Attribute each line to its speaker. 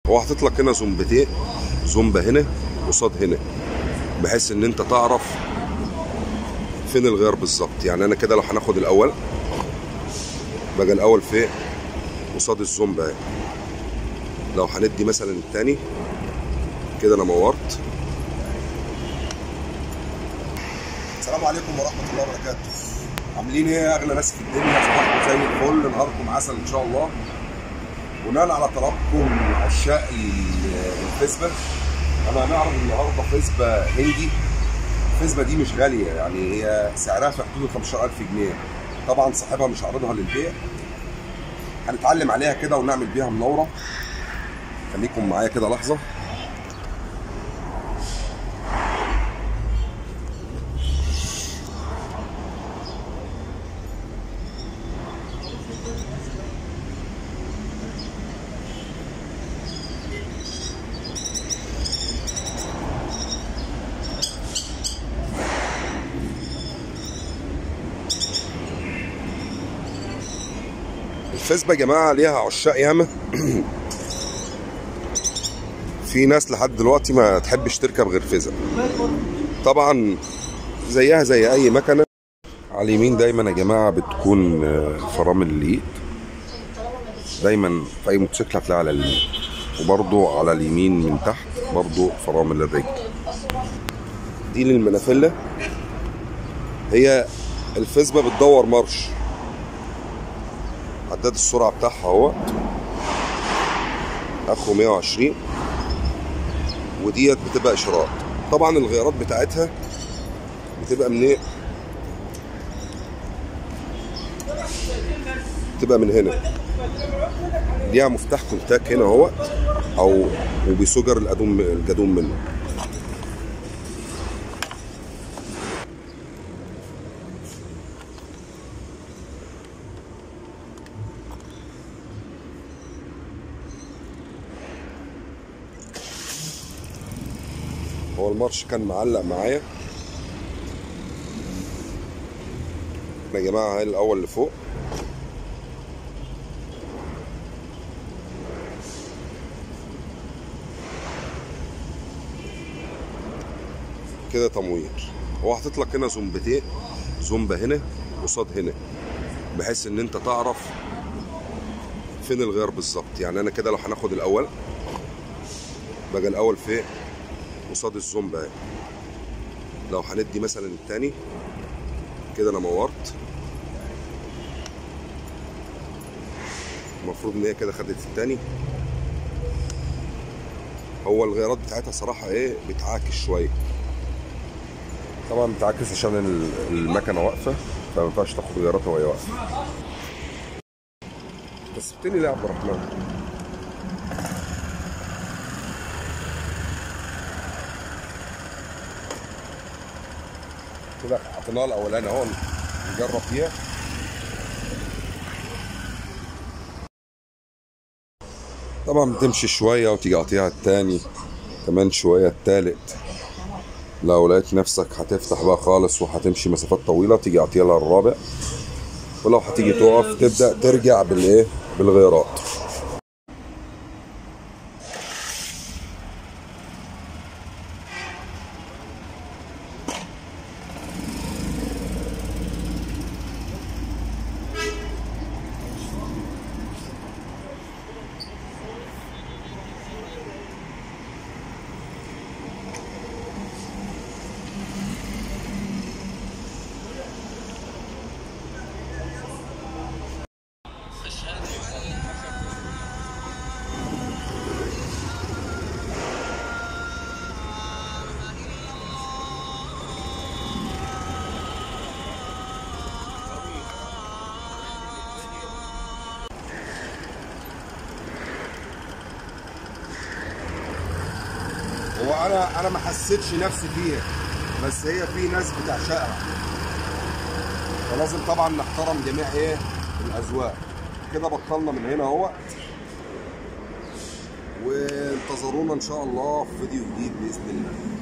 Speaker 1: هو حاطط لك هنا زومبتين زومبه هنا قصاد هنا بحيث ان انت تعرف فين الغيار بالظبط يعني انا كده لو هناخد الاول بقى الاول فين قصاد الزومبه اهي لو هندي مثلا التاني كده انا مورت السلام عليكم ورحمه الله وبركاته عاملين ايه يا اغلى ناس في الدنيا صباحكم زي الفل نهاركم عسل ان شاء الله بناء على طلبكم عشاق الفيسبا انا هنعرض النهارده فيسبا هندي الفيسبا دي مش غاليه يعني هي سعرها في حدود 15000 جنيه طبعا صاحبها مش عارضها للبيع هنتعلم عليها كده ونعمل بيها منوره خليكم معايا كده لحظه الفيسبا يا جماعه ليها عشاق ياما في ناس لحد دلوقتي ما تحبش تركب غير فيزا طبعا زيها زي اي مكنه على اليمين دايما يا جماعه بتكون فرامل اليد دايما في اي موتوسيكل هتلاقيها على اليمين وبرضو على اليمين من تحت برضو فرامل الرجل دي للمنافله هي الفيسبا بتدور مارش عداد السرعه بتاعها اهو اخره 120 وديت بتبقى اشارات طبعا الغيارات بتاعتها بتبقى من ايه بتبقى من هنا ليها مفتاح كونتاك هنا اهو او وبيسجر الادوم الجدوم منه هو المارش كان معلق معايا يا جماعه هاي الاول اللي فوق كده تموير هو حاطط لك هنا زومبتين زومبه هنا قصاد هنا بحيث ان انت تعرف فين الغيار بالظبط يعني انا كده لو هناخد الاول بقى الاول فين قصاد الزومبا اهي لو هندي مثلا التاني كده انا مورت المفروض ان هي كده خدت التاني هو الغيارات بتاعتها صراحه ايه بتعاكس شويه طبعا بتعاكس عشان المكنه واقفه فما ينفعش تاخد غياراتها وهي واقفه بس سبتني ليه يا عبد الرحمن كده حطيناها الاولاني اهو نجرب فيها طبعا بتمشي شوية وتيجي قاطيها التاني كمان شوية التالت لو لقيت نفسك هتفتح بقى خالص وهتمشي مسافات طويلة تيجي قاطيها لها الرابع ولو هتيجي تقف تبدأ ترجع بالايه بالغيارات هو انا انا ما حسيتش نفسي فيها بس هي في ناس بتعشقها فلازم طبعا نحترم جميع ايه الاذواق كده بطلنا من هنا اهو وانتظرونا ان شاء الله في فيديو جديد باذن الله